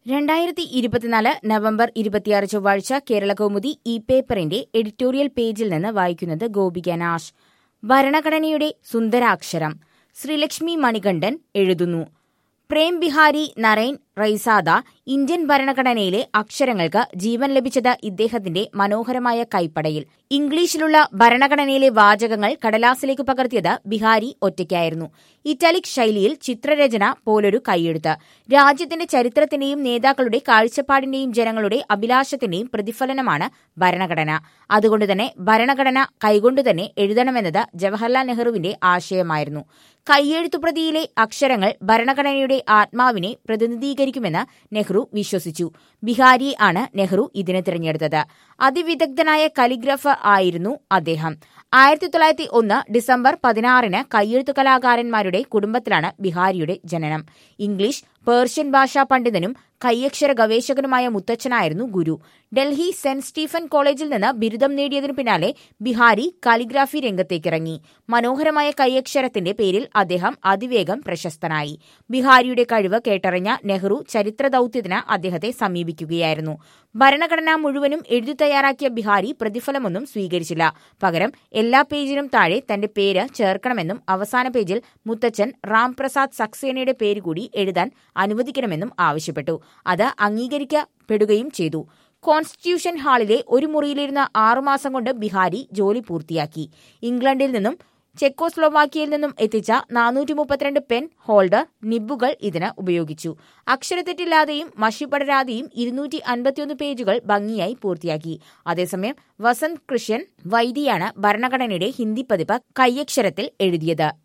രണ്ടായിരത്തി ഇരുപത്തിനാല് നവംബർ ഇരുപത്തിയാറ് ചൊവ്വാഴ്ച കേരള കൗമുദി ഈ പേപ്പറിന്റെ എഡിറ്റോറിയൽ പേജിൽ നിന്ന് വായിക്കുന്നത് ഗോപിക നാഷ് ഭരണഘടനയുടെ സുന്ദരാക്ഷരം ശ്രീലക്ഷ്മി മണികണ്ഠൻ എഴുതുന്നു പ്രേം ബിഹാരി നരൈൻ റൈസാദ ഇന്ത്യൻ ഭരണഘടനയിലെ അക്ഷരങ്ങൾക്ക് ജീവൻ ലഭിച്ചത് ഇദ്ദേഹത്തിന്റെ മനോഹരമായ കൈപ്പടയിൽ ഇംഗ്ലീഷിലുള്ള ഭരണഘടനയിലെ വാചകങ്ങൾ കടലാസിലേക്ക് പകർത്തിയത് ബിഹാരി ഒറ്റയ്ക്കായിരുന്നു ഇറ്റാലിക് ശൈലിയിൽ ചിത്രരചന പോലൊരു കൈയെഴുത്ത് രാജ്യത്തിന്റെ ചരിത്രത്തിന്റെയും നേതാക്കളുടെ കാഴ്ചപ്പാടിന്റെയും ജനങ്ങളുടെ അഭിലാഷത്തിന്റെയും പ്രതിഫലനമാണ് ഭരണഘടന അതുകൊണ്ട് തന്നെ ഭരണഘടന കൈകൊണ്ടുതന്നെ എഴുതണമെന്നത് ജവഹർലാൽ നെഹ്റുവിന്റെ ആശയമായിരുന്നു കൈയെഴുത്തുപ്രതിയിലെ അക്ഷരങ്ങൾ ഭരണഘടനയുടെ ആത്മാവിനെ പ്രതിനിധീകരിക്കുമെന്ന് നെഹ്റു വിശ്വസിച്ചു ബിഹാരി ആണ് നെഹ്റു ഇതിന് തിരഞ്ഞെടുത്തത് അതിവിദഗ്ധനായ കലിഗ്രഫർ ആയിരുന്നു അദ്ദേഹം ആയിരത്തി തൊള്ളായിരത്തി ഒന്ന് ഡിസംബർ പതിനാറിന് കയ്യെഴുത്തു കലാകാരന്മാരുടെ കുടുംബത്തിലാണ് ബിഹാരിയുടെ ജനനം ഇംഗ്ലീഷ് പേർഷ്യൻ ഭാഷാ പണ്ഡിതനും കയ്യക്ഷര ഗവേഷകനുമായ മുത്തച്ഛനായിരുന്നു ഗുരു ഡൽഹി സെന്റ് സ്റ്റീഫൻ കോളേജിൽ നിന്ന് ബിരുദം നേടിയതിനു പിന്നാലെ ബിഹാരി കാലിഗ്രാഫി രംഗത്തേക്കിറങ്ങി മനോഹരമായ കയ്യക്ഷരത്തിന്റെ പേരിൽ അദ്ദേഹം അതിവേഗം പ്രശസ്തനായി ബിഹാരിയുടെ കഴിവ് കേട്ടറിഞ്ഞ നെഹ്റു ചരിത്ര ദൌത്യത്തിന് അദ്ദേഹത്തെ സമീപിക്കുകയായിരുന്നു ഭരണഘടന മുഴുവനും എഴുതി തയ്യാറാക്കിയ ബിഹാരി പ്രതിഫലമൊന്നും സ്വീകരിച്ചില്ല പകരം എല്ലാ പേജിനും താഴെ തന്റെ പേര് ചേർക്കണമെന്നും അവസാന പേജിൽ മുത്തച്ഛൻ റാംപ്രസാദ് സക്സേനയുടെ പേര് കൂടി എഴുതാൻ അനുവദിക്കണമെന്നും ആവശ്യപ്പെട്ടു അത് അംഗീകരിക്കപ്പെടുകയും ചെയ്തു കോൺസ്റ്റിറ്റ്യൂഷൻ ഹാളിലെ ഒരു മുറിയിലിരുന്ന ആറുമാസം കൊണ്ട് ബിഹാരി ജോലി പൂർത്തിയാക്കി ഇംഗ്ലണ്ടിൽ നിന്നും ചെക്കോസ്ലോവാക്കിയയിൽ നിന്നും എത്തിച്ച നാനൂറ്റി മുപ്പത്തിരണ്ട് പെൻ ഹോൾഡർ നിബുകൾ ഇതിന് ഉപയോഗിച്ചു അക്ഷരത്തെറ്റില്ലാതെയും മഷിപടരാതെയും ഇരുന്നൂറ്റി അൻപത്തിയൊന്ന് പേജുകൾ ഭംഗിയായി പൂർത്തിയാക്കി അതേസമയം വസന്ത് കൃഷ്യൻ വൈദിയാണ് ഭരണഘടനയുടെ ഹിന്ദി പതിപ്പ് കയ്യക്ഷരത്തിൽ എഴുതിയത്